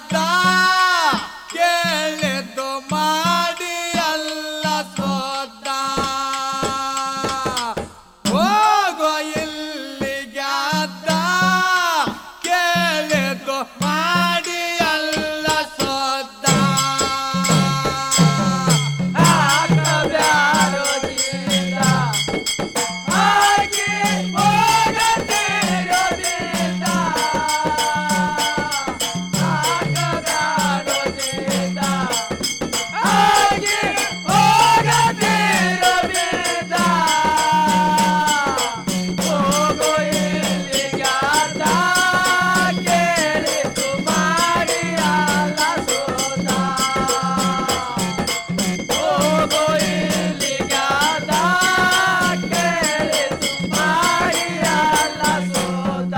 ಕೇಳಿದ್ದು ಮಾಡಿ ಎಲ್ಲ ಸೋದ ಹೋಗೋ ಇಲ್ಲಿಗ್ಯಾದ ಕೇಳಿದ್ದು ಮಾಡಿ ಎಲ್ಲ ಸೋದ ಹಾಕಬ್ಯಾರೋ ಜೀದ ಹಾಗೆ ಹೋಗದಿರೋ ಜೀದ ಹಾಕಬ್ಯಾರೋ ಜೀದ ಹಾಗೆ ಹೋಗದಿರೋ ಜೀದ ಹೋಗೋ ಇಲ್ಲಿಗ್ಯಾದ ಕೇಳಿತು ಮಾಡಿ ಅಲ್ಲ ಸೋದ ಹೋಗೋ ಇಲ್ಲಿಗಾದ ಕೇಳಿತು ಮಾಡಿಯಲ್ಲ ಸೋದ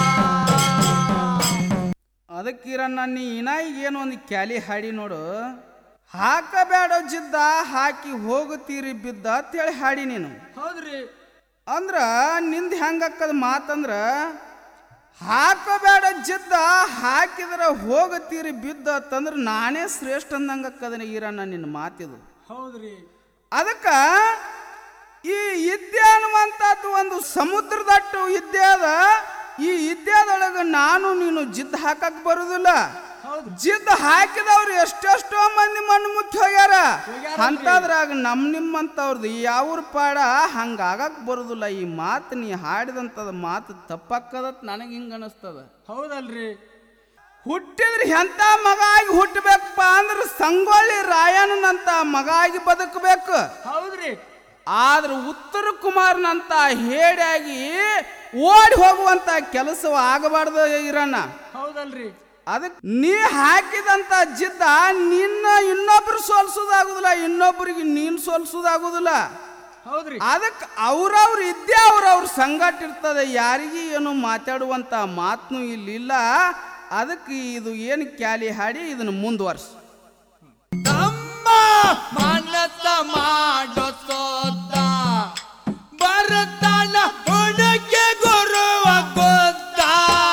ಅದಕ್ಕಿರನ್ನ ನೀ ಇನ್ನ ಏನು ಒಂದು ಕ್ಯಾಲಿ ಹಾಡಿ ನೋಡು ಹಾಕಬೇಡ ಜಿದ್ದ ಹಾಕಿ ಹೋಗುತ್ತೀರಿ ಬಿದ್ದ ಅಂತೇಳಿ ಹಾಡಿ ನೀನು ಹೌದ್ರಿ ಅಂದ್ರ ನಿಂದ ಹೆಂಗಕ್ಕದ ಮಾತಂದ್ರ ಹಾಕಬೇಡ ಜಿದ್ದ ಹಾಕಿದ್ರ ಹೋಗುತ್ತೀರಿ ಬಿದ್ದ ಅಂತಂದ್ರ ನಾನೇ ಶ್ರೇಷ್ಠ ಅಂದಂಗಕ್ಕದ ಈರಣ್ಣ ನಿನ್ನ ಮಾತಿದು ಹೌದ್ರಿ ಅದಕ್ಕ ಈ ಇದ್ದೆ ಅನ್ನುವಂಥದ್ದು ಒಂದು ಸಮುದ್ರದಟ್ಟು ಇದ್ದೆ ಅದ ಈ ಇದ್ದೇದೊಳಗೆ ನಾನು ನೀನು ಜಿದ್ದು ಹಾಕಕ್ ಬರುದಿಲ್ಲ ಹೌದು ಜಿದ್ದು ಹಾಕಿದವ್ರು ಎಷ್ಟೆಷ್ಟೋ ಮಂದಿ ಮಣ್ಣು ಮುಚ್ಚಿ ಹೋಗ್ಯಾರ ಅಂತದ್ರಾಗ ನಮ್ ನಿಮ್ಮಂತವ್ರದ್ದು ಯಾವ್ರ ಪಾಡ ಹಂಗಾಗಕ್ ಬರುದಿಲ್ಲ ಈ ಮಾತು ನೀ ಹಾಡಿದಂಥದ ಮಾತು ತಪ್ಪಕ್ಕದತ್ ನನಗೆ ಹಿಂಗ ಅನಸ್ತದ ಹೌದಲ್ರಿ ಹುಟ್ಟಿದ್ರೆ ಎಂತ ಮಗ ಆಗಿ ಹುಟ್ಟಬೇಕಪ್ಪ ಅಂದ್ರೆ ಸಂಗೊಳ್ಳಿ ರಾಯಣ್ಣನಂತ ಮಗ ಆಗಿ ಬದುಕಬೇಕು ಹೌದ್ರಿ ಆದ್ರೆ ಉತ್ತರ ಕುಮಾರ್ನಂತ ಹೇಡಿಯಾಗಿ ಓಡಿ ಹೋಗುವಂತ ಕೆಲಸ ಆಗಬಾರ್ದು ಇರಣ್ಣ ಹೌದಲ್ರಿ ಅದಕ್ಕೆ ನೀ ಹಾಕಿದಂತ ಜಿದ್ದ ನಿನ್ನ ಇನ್ನೊಬ್ರು ಸೋಲ್ಸೋದಾಗುದಿಲ್ಲ ಇನ್ನೊಬ್ರಿಗೆ ನೀನ್ ಸೋಲ್ಸೋದಾಗುದಿಲ್ಲ ಹೌದ್ರಿ ಅದಕ್ಕೆ ಅವ್ರವ್ರು ಇದ್ದೇ ಅವ್ರವ್ರ ಸಂಗಟ ಇರ್ತದೆ ಯಾರಿಗೂ ಏನು ಮಾತಾಡುವಂತ ಮಾತನು ಇಲ್ಲಿಲ್ಲ ಅದಕ್ಕೆ ಇದು ಏನು ಕ್ಯಾಲಿ ಹಾಡಿ ಇದನ್ನು ಮುಂದುವರ್ಸ ತಮ್ಮ ಮನಸ ಮಾಡೋ ಸೋದ ಬರ್ತಾನ ಹುಡುಗಿ ಗುರುವ ಗೊತ್ತ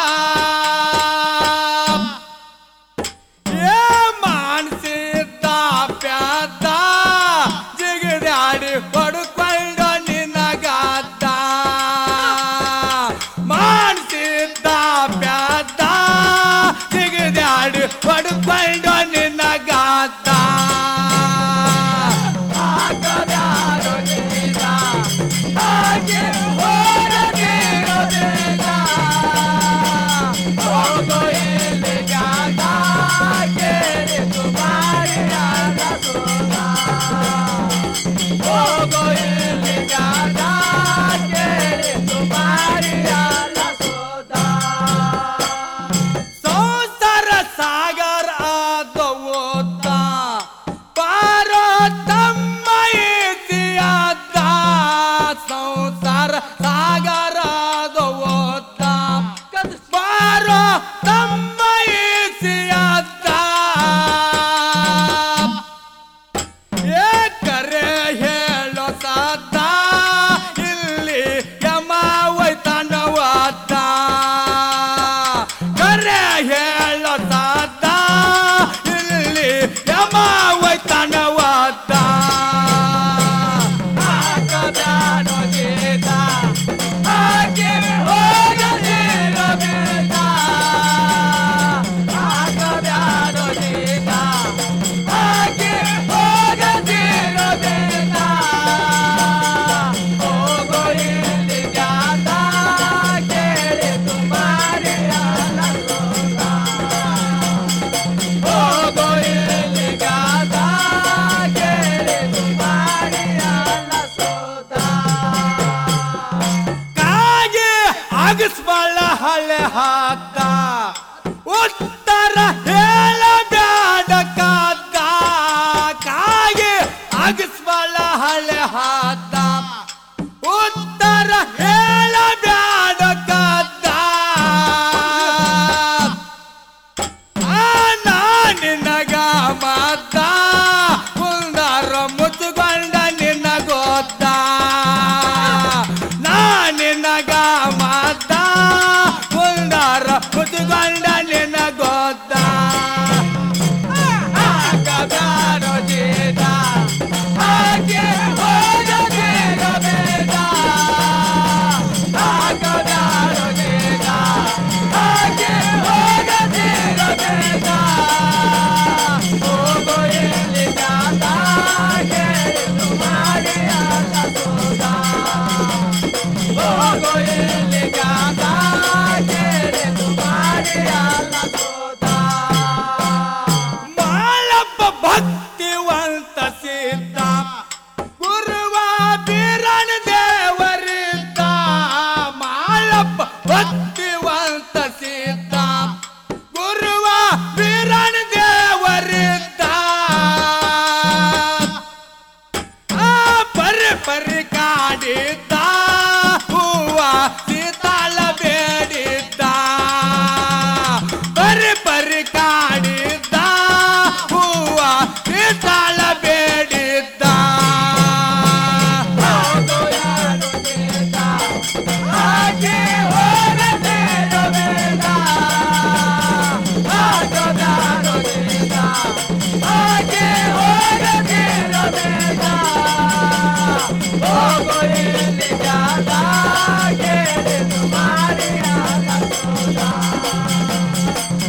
ಏ ಮಾನಸಿದ್ದ ಪ್ಯಾದ ಜಿಗಿದಾಡಿ ಹೊಡ್ಕೊಂಡು ನಿನಗಾದ ಮಾನಸಿದ್ದ ಪ್ಯಾದ ಜಿಗಿದಾಡಿ ಹೊಡ್ಕೊಂಡು ನಿನಗಾದ ಹಾಕಬ್ಯಾರೋ ಜೀದ ಹಾಗೆ ಹೋಗದಿರೋ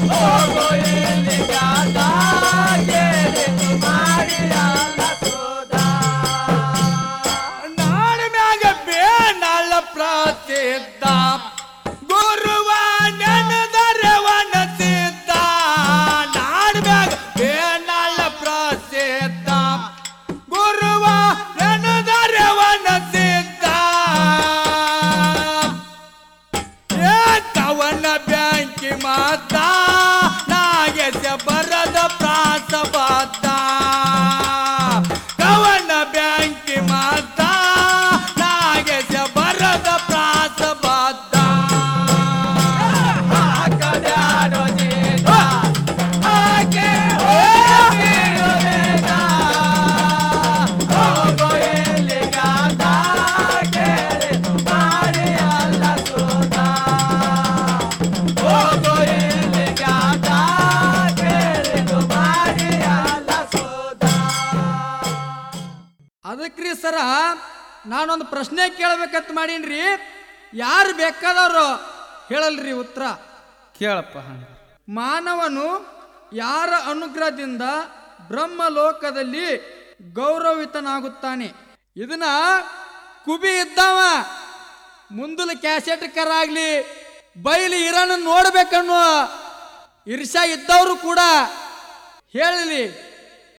ನಾಡ ಮ್ಯಾಗ ಬೇನಳ ಪ್ರಸಿದ್ಧ ಗುರುವ ನೆನದರೆ ವನಸಿದ್ಧ ನಾಡ ಮ್ಯಾಗ ಬೇನಳ ಪ್ರಸಿದ್ಧ ಗುರುವ ನೆನದರೆ ವನಸಿದ್ಧ ಏ ಕವನ ಬ್ಯಾಂಕಿ ಮಾತ ನಾಗೆಸ ಬರದ ಪ್ರಾಸಬದ್ಧ ಕವನ ಬ್ಯಾಂಕಿ ಮಾತ ನಾಗೆಸ ಬರದ ಪ್ರಾಸಬದ್ಧ ಹಾಗೆ ಅದಕ್ರಿ ಸರ ನಾನೊಂದು ಪ್ರಶ್ನೆ ಕೇಳ್ಬೇಕಂತ ಮಾಡೀನ್ರಿ ಯಾರು ಬೇಕಾದವರು ಹೇಳಲ್ರಿ ಉತ್ತರ ಕೇಳಪ್ಪ ಹಂಗ ಮಾನವನು ಯಾರ ಅನುಗ್ರಹದಿಂದ ಬ್ರಹ್ಮಲೋಕದಲ್ಲಿ ಗೌರವಿತನಾಗುತ್ತಾನೆ ಇದನ್ನ ಕುಬಿ ಇದ್ದವ ಮುಂದಲ ಕ್ಯಾಸೆಟ್ ಕರಾಗ್ಲಿ ಬೈಲಿ ಇರನ್ನ ನೋಡ್ಬೇಕನ್ನೋ ಇರ್ಷಾ ಇದ್ದವರು ಕೂಡ ಹೇಳಲಿ